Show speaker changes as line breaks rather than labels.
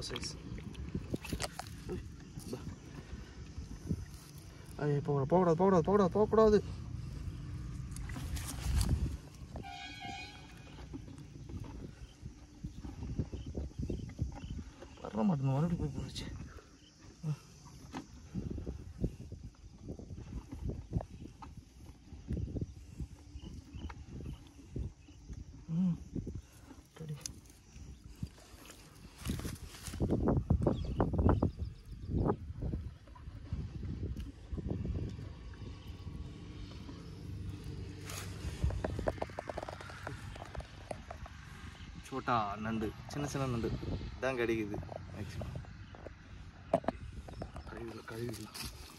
size ஐய போகக்கூடாது போகக்கூடாது போகக்கூடாது போகக்கூடாது போகக்கூடாது வர மாட்டேன் மறுபடியும் போய் போச்சு ம் சரி சோட்டா நண்டு சின்ன சின்ன நண்டு இதான் கிடைக்குது மேக்ஸிமம் கழுவிடலாம் கழுவிடலாம்